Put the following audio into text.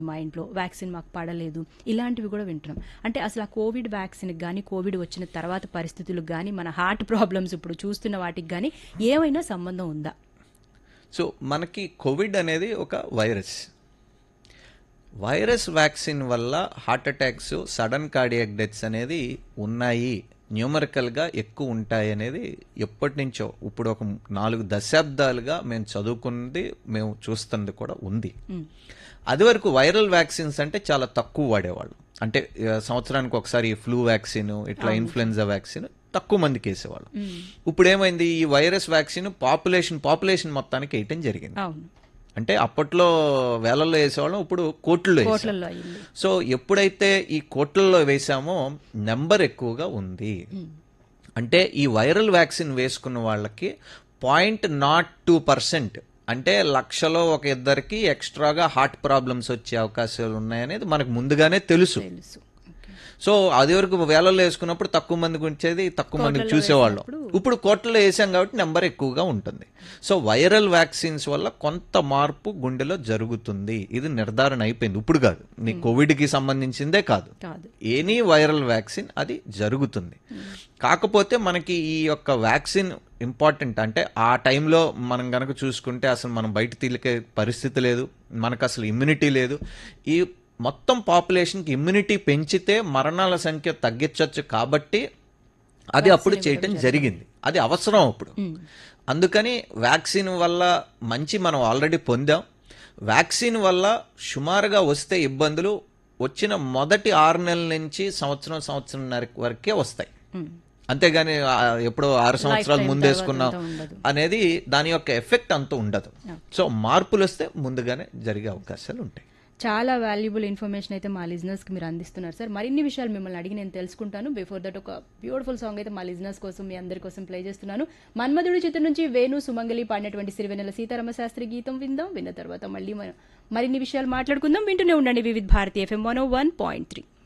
మా ఇంట్లో వ్యాక్సిన్ మాకు పడలేదు ఇలాంటివి కూడా వింటున్నాం అంటే అసలు ఆ కోవిడ్ వ్యాక్సిన్ కానీ కోవిడ్ వచ్చిన తర్వాత పరిస్థితులకు కానీ మన హార్ట్ ప్రాబ్లమ్స్ ఇప్పుడు చూస్తున్న వాటికి కానీ ఏమైనా సంబంధం ఉందా సో మనకి కోవిడ్ అనేది ఒక వైరస్ వైరస్ వ్యాక్సిన్ వల్ల heart attacks sudden cardiac deaths అనేది ఉన్నాయి న్యూమరికల్గా ఎక్కువ ఉంటాయి అనేది ఎప్పటి నుంచో ఇప్పుడు ఒక నాలుగు దశాబ్దాలుగా మేము చదువుకున్నది మేము చూస్తున్నది కూడా ఉంది అది వరకు వైరల్ వ్యాక్సిన్స్ అంటే చాలా తక్కువ వాడేవాళ్ళు అంటే ఆ, సంవత్సరానికి ఒకసారి ఫ్లూ వ్యాక్సిన్ ఇట్లా ఇన్ఫ్లుయెన్జా వ్యాక్సిన్ తక్కువ మందికి వేసేవాళ్ళు ఇప్పుడు ఏమైంది ఈ వైరస్ వ్యాక్సిన్ పాపులేషన్ పాపులేషన్ మొత్తానికి వేయటం జరిగింది అవును అంటే అప్పట్లో వేలల్లో వేసేవాళ్ళం ఇప్పుడు కోట్లలో వేసాం. కోట్లలో అయింది సో ఎప్పుడైతే ఈ కోట్లలో వేసామో నెంబర్ ఎక్కువగా ఉంది అంటే ఈ వైరల్ వ్యాక్సిన్ వేసుకున్న వాళ్ళకి పాయింట్ నాట్ టూ పర్సెంట్ అంటే లక్షలో ఒక ఇద్దరికి ఎక్స్ట్రాగా హార్ట్ ప్రాబ్లమ్స్ వచ్చే అవకాశాలు ఉన్నాయనేది మనకు ముందుగానే తెలుసు తెలుసు ఓకే. సో అది వరకు వేలలో వేసుకున్నప్పుడు తక్కువ మందికి వచ్చేది తక్కువ మందికి చూసేవాళ్ళం ఇప్పుడు కోట్లలో వేసాం కాబట్టి నెంబర్ ఎక్కువగా ఉంటుంది సో వైరల్ వ్యాక్సిన్స్ వల్ల కొంత మార్పు గుండెలో జరుగుతుంది ఇది నిర్ధారణ అయిపోయింది ఇప్పుడు కాదు నీ కోవిడ్కి సంబంధించిందే కాదు కాదు ఎనీ వైరల్ వ్యాక్సిన్ అది జరుగుతుంది కాకపోతే మనకి ఈ యొక్క వ్యాక్సిన్ ఇంపార్టెంట్ అంటే ఆ టైంలో మనం గనక చూసుకుంటే అసలు మనం బయట తీలికే పరిస్థితి లేదు మనకు అసలు ఇమ్యూనిటీ లేదు ఈ మొత్తం పాపులేషన్కి ఇమ్యూనిటీ పెంచితే మరణాల సంఖ్య తగ్గించవచ్చు కాబట్టి అది అప్పుడు చేయటం జరిగింది అది అవసరం అప్పుడు అందుకని వ్యాక్సిన్ వల్ల మంచి మనం ఆల్రెడీ పొందాం వ్యాక్సిన్ వల్ల సుమారుగా వస్తే ఇబ్బందులు వచ్చిన మొదటి ఆరు నెలల నుంచి సంవత్సరం సంవత్సరంన్నర వరకే వస్తాయి అంతేగాని ఆ, ఎప్పుడో ఆరు సంవత్సరాలు ముందు వేసుకున్నాం ఉండదు. అనేది దాని యొక్క ఎఫెక్ట్ అంత ఉండదు సో మార్పులు వస్తే ముందుగానే జరిగే అవకాశాలు ఉంటాయి చాలా వాల్యుబుల్ ఇన్ఫర్మేషన్ అయితే మా లిజినర్స్ కి మీరు అందిస్తున్నారు సార్ మరిన్ని విషయాలు మిమ్మల్ని అడిగి నేను తెలుసుకుంటాను బిఫోర్ దట్ ఒక బ్యూటిఫుల్ సాంగ్ అయితే మా లిజినర్స్ కోసం మీ అందరి కోసం ప్లే చేస్తున్నాను మన్మధుడి చిత్రం నుంచి వేణు సుమంగలి పాడినటువంటి సిరివెన్నెల సీతారామ శాస్త్రి గీతం విందాం విన్న తర్వాత మళ్ళీ మనం మరిన్ని విషయాలు మాట్లాడుకుందాం వింటూనే ఉండండి Vividh Bharati FM one one point three